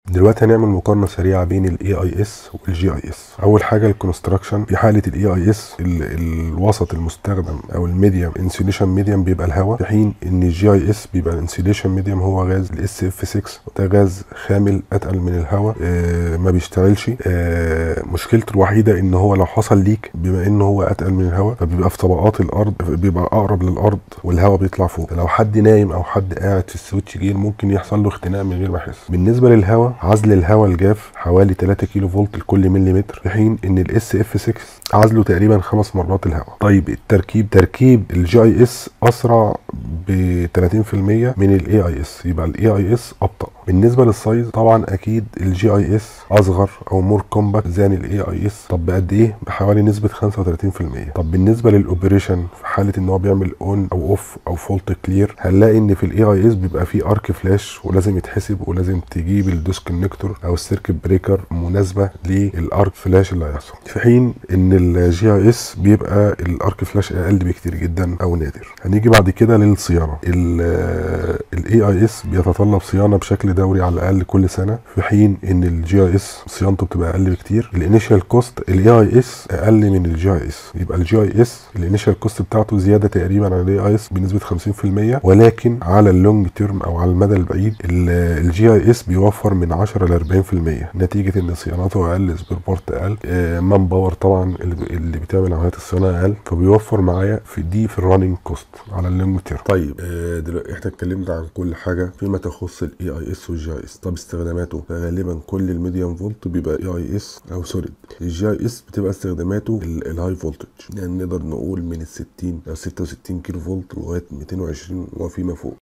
دلوقتي هنعمل مقارنه سريعه بين الاي اي اس والجي اي اس اول حاجه الكونستراكشن في حاله الاي اي اس الوسط المستخدم او الميديم انسيوليشن ميديم بيبقى الهواء في حين ان الجي اي اس بيبقى الانسيوليشن ميديم هو غاز الاس اف 6 ده غاز خامل اتقل من الهواء آه ما بيشتغلش آه مشكلته الوحيده ان هو لو حصل ليك بما ان هو اتقل من الهواء فبيبقى في طبقات الارض بيبقى اقرب للارض والهواء بيطلع فوق لو حد نايم او حد قاعد في السويتش جير ممكن يحصل له اختناق من غير ما يحس بالنسبه للهواء عزل الهواء الجاف حوالي 3 كيلو فولت لكل مليمتر في حين ان الاس اف 6 عزله تقريبا خمس مرات الهواء طيب التركيب تركيب الجي اي اس اسرع ب 30% من الاي اي اس يبقى الاي اي اس ابطا بالنسبه للسايز طبعا اكيد الجي اي اس اصغر او مور كومباكت زان الاي اي اس طب بقد ايه بحوالي نسبه 35% طب بالنسبه للاوبريشن في حاله ان هو بيعمل اون او اوف او فولت كلير هنلاقي ان في الاي اي اس بيبقى فيه ارك فلاش ولازم يتحسب ولازم تجيب الديسكونكتور او السيركت بريكر مناسبه للارك فلاش اللي هيحصل في حين ان الجي اي اس بيبقى الارك فلاش اقل بكتير جدا او نادر هنيجي بعد كده للصيانه الاي اي اس بيتطلب صيانه بشكل دوري على الاقل كل سنه في حين ان الجي اي اس صيانته بتبقى اقل بكتير الانيشال كوست الاي اي اس اقل من الجي اي اس يبقى الجي اي اس الانيشال كوست بتاعته زياده تقريبا عن الاي اي اس بنسبه 50% ولكن على اللونج تيرم او على المدى البعيد الجي اي اس بيوفر من 10 ل 40% نتيجه ان صيانته اقل سبير بارت اقل مان باور طبعا اللي بتعمل عمليات الصيانه اقل فبيوفر معايا في دي في الرننج كوست على اللونج تيرم طيب دلوقتي احنا اتكلمنا عن كل حاجه فيما تخص الاي اي اس والجي اي اس طب استخداماته غالبا كل الميديم فولت بيبقى اي اي اس او سوري الجي اي اس بتبقى استخداماته الهاي فولتج يعني نقدر نقول من ال 60 او 66 كيلو فولت لغايه 220 وفيما فوق